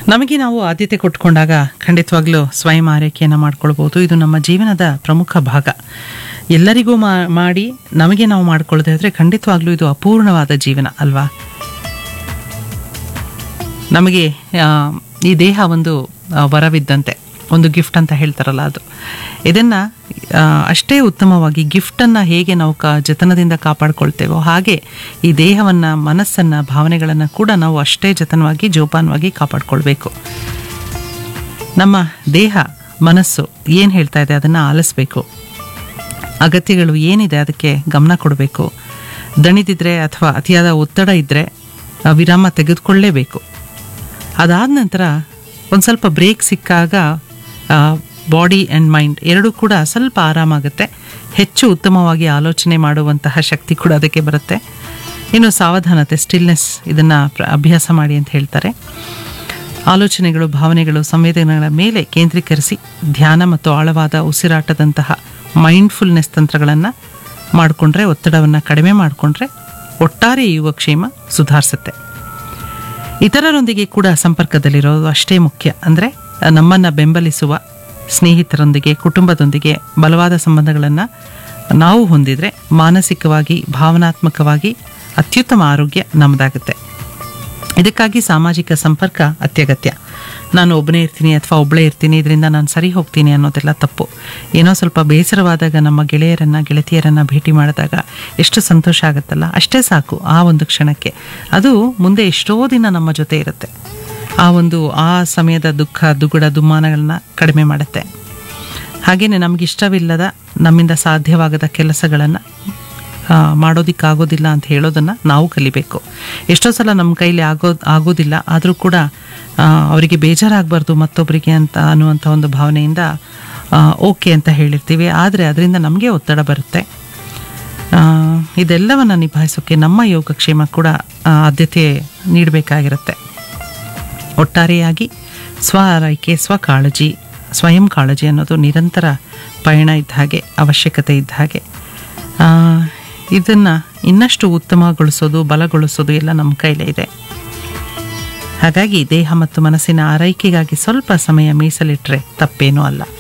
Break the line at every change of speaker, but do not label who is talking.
ನಮಗೆ ನಾವು ಆದ್ಯತೆ ಕೊಟ್ಕೊಂಡಾಗ ಖಂಡಿತವಾಗ್ಲೂ ಸ್ವಯಂ ಆರೈಕೆಯನ್ನು ಮಾಡ್ಕೊಳ್ಬೋದು ಇದು ನಮ್ಮ ಜೀವನದ ಪ್ರಮುಖ ಭಾಗ ಎಲ್ಲರಿಗೂ ಮಾ- ಮಾಡಿ ನಮಗೆ ನಾವು ಮಾಡ್ಕೊಳ್ತಾ ಇದ್ರೆ ಖಂಡಿತವಾಗ್ಲೂ ಇದು ಅಪೂರ್ಣವಾದ ಜೀವನ ಅಲ್ವಾ ನಮಗೆ ಆ, ಈ ದೇಹ ಒಂದು ಆ, ವರವಿದ್ದಂತೆ ಒಂದು ಗಿಫ್ಟ್ ಅಂತ ಹೇಳ್ತಾರಲ್ಲ ಅದು ಇದನ್ನು ಅಷ್ಟೇ ಉತ್ತಮವಾಗಿ ಗಿಫ್ಟನ್ನು ಹೇಗೆ ನಾವು ಕಾ ಜತನದಿಂದ ಕಾಪಾಡ್ಕೊಳ್ತೇವೋ ಹಾಗೆ ಈ ದೇಹವನ್ನು ಮನಸ್ಸನ್ನು ಭಾವನೆಗಳನ್ನು ಕೂಡ ನಾವು ಅಷ್ಟೇ ಜತನವಾಗಿ ಜೋಪಾನವಾಗಿ ಕಾಪಾಡ್ಕೊಳ್ಬೇಕು ನಮ್ಮ ದೇಹ ಮನಸ್ಸು ಏನು ಹೇಳ್ತಾ ಇದೆ ಅದನ್ನು ಆಲಿಸ್ಬೇಕು ಅಗತ್ಯಗಳು ಏನಿದೆ ಅದಕ್ಕೆ ಗಮನ ಕೊಡಬೇಕು ದಣಿದಿದ್ರೆ ಅಥವಾ ಅತಿಯಾದ ಒತ್ತಡ ಇದ್ದರೆ ವಿರಾಮ ತೆಗೆದುಕೊಳ್ಳೇಬೇಕು ಅದಾದ ನಂತರ ಒಂದು ಸ್ವಲ್ಪ ಬ್ರೇಕ್ ಸಿಕ್ಕಾಗ ಬಾಡಿ ಆ್ಯಂಡ್ ಮೈಂಡ್ ಎರಡೂ ಕೂಡ ಸ್ವಲ್ಪ ಆರಾಮಾಗುತ್ತೆ ಹೆಚ್ಚು ಉತ್ತಮವಾಗಿ ಆಲೋಚನೆ ಮಾಡುವಂತಹ ಶಕ್ತಿ ಕೂಡ ಅದಕ್ಕೆ ಬರುತ್ತೆ ಇನ್ನು ಸಾವಧಾನತೆ ಸ್ಟಿಲ್ನೆಸ್ ಇದನ್ನು ಅಭ್ಯಾಸ ಮಾಡಿ ಅಂತ ಹೇಳ್ತಾರೆ ಆಲೋಚನೆಗಳು ಭಾವನೆಗಳು ಸಂವೇದನೆಗಳ ಮೇಲೆ ಕೇಂದ್ರೀಕರಿಸಿ ಧ್ಯಾನ ಮತ್ತು ಆಳವಾದ ಉಸಿರಾಟದಂತಹ ಮೈಂಡ್ಫುಲ್ನೆಸ್ ತಂತ್ರಗಳನ್ನು ಮಾಡಿಕೊಂಡ್ರೆ ಒತ್ತಡವನ್ನು ಕಡಿಮೆ ಮಾಡಿಕೊಂಡ್ರೆ ಒಟ್ಟಾರೆ ಯೋಗಕ್ಷೇಮ ಸುಧಾರಿಸುತ್ತೆ ಇತರರೊಂದಿಗೆ ಕೂಡ ಸಂಪರ್ಕದಲ್ಲಿರೋದು ಅಷ್ಟೇ ಮುಖ್ಯ ಅಂದರೆ ನಮ್ಮನ್ನು ಬೆಂಬಲಿಸುವ ಸ್ನೇಹಿತರೊಂದಿಗೆ ಕುಟುಂಬದೊಂದಿಗೆ ಬಲವಾದ ಸಂಬಂಧಗಳನ್ನು ನಾವು ಹೊಂದಿದರೆ ಮಾನಸಿಕವಾಗಿ ಭಾವನಾತ್ಮಕವಾಗಿ ಅತ್ಯುತ್ತಮ ಆರೋಗ್ಯ ನಮ್ಮದಾಗುತ್ತೆ ಇದಕ್ಕಾಗಿ ಸಾಮಾಜಿಕ ಸಂಪರ್ಕ ಅತ್ಯಗತ್ಯ ನಾನು ಒಬ್ಬನೇ ಇರ್ತೀನಿ ಅಥವಾ ಒಬ್ಬಳೇ ಇರ್ತೀನಿ ಇದರಿಂದ ನಾನು ಸರಿ ಹೋಗ್ತೀನಿ ಅನ್ನೋದೆಲ್ಲ ತಪ್ಪು ಏನೋ ಸ್ವಲ್ಪ ಬೇಸರವಾದಾಗ ನಮ್ಮ ಗೆಳೆಯರನ್ನು ಗೆಳತಿಯರನ್ನು ಭೇಟಿ ಮಾಡಿದಾಗ ಎಷ್ಟು ಸಂತೋಷ ಆಗುತ್ತಲ್ಲ ಅಷ್ಟೇ ಸಾಕು ಆ ಒಂದು ಕ್ಷಣಕ್ಕೆ ಅದು ಮುಂದೆ ಎಷ್ಟೋ ದಿನ ನಮ್ಮ ಜೊತೆ ಇರುತ್ತೆ ಆ ಒಂದು ಆ ಸಮಯದ ದುಃಖ ದುಗುಡ ದುಮ್ಮಾನಗಳನ್ನ ಕಡಿಮೆ ಮಾಡುತ್ತೆ ಹಾಗೆಯೇ ನಮಗಿಷ್ಟವಿಲ್ಲದ ನಮ್ಮಿಂದ ಸಾಧ್ಯವಾಗದ ಕೆಲಸಗಳನ್ನು ಮಾಡೋದಕ್ಕಾಗೋದಿಲ್ಲ ಅಂತ ಹೇಳೋದನ್ನು ನಾವು ಕಲಿಬೇಕು ಎಷ್ಟೋ ಸಲ ನಮ್ಮ ಕೈಲಿ ಆಗೋ ಆಗೋದಿಲ್ಲ ಆದರೂ ಕೂಡ ಆ, ಅವರಿಗೆ ಬೇಜಾರಾಗಬಾರ್ದು ಮತ್ತೊಬ್ಬರಿಗೆ ಅಂತ ಅನ್ನುವಂಥ ಒಂದು ಭಾವನೆಯಿಂದ ಓಕೆ ಅಂತ ಹೇಳಿರ್ತೀವಿ ಆದರೆ ಅದರಿಂದ ನಮಗೆ ಒತ್ತಡ ಬರುತ್ತೆ ಆ, ಇದೆಲ್ಲವನ್ನು ನಿಭಾಯಿಸೋಕ್ಕೆ ನಮ್ಮ ಯೋಗಕ್ಷೇಮ ಕೂಡ ಆ, ಆದ್ಯತೆ ನೀಡಬೇಕಾಗಿರುತ್ತೆ ಒಟ್ಟಾರೆಯಾಗಿ ಸ್ವ ಆರೈಕೆ ಸ್ವಕಾಳಜಿ ಸ್ವಯಂ ಕಾಳಜಿ ಅನ್ನೋದು ನಿರಂತರ ಪಯಣ ಇದ್ದ ಹಾಗೆ ಅವಶ್ಯಕತೆ ಇದ್ದ ಹಾಗೆ ಇದನ್ನು ಇನ್ನಷ್ಟು ಉತ್ತಮಗೊಳಿಸೋದು ಬಲಗೊಳಿಸೋದು ಎಲ್ಲ ನಮ್ಮ ಕೈಲೇ ಇದೆ ಹಾಗಾಗಿ ದೇಹ ಮತ್ತು ಮನಸ್ಸಿನ ಆರೈಕೆಗಾಗಿ ಸ್ವಲ್ಪ ಸಮಯ ಮೀಸಲಿಟ್ಟರೆ ತಪ್ಪೇನೂ ಅಲ್ಲ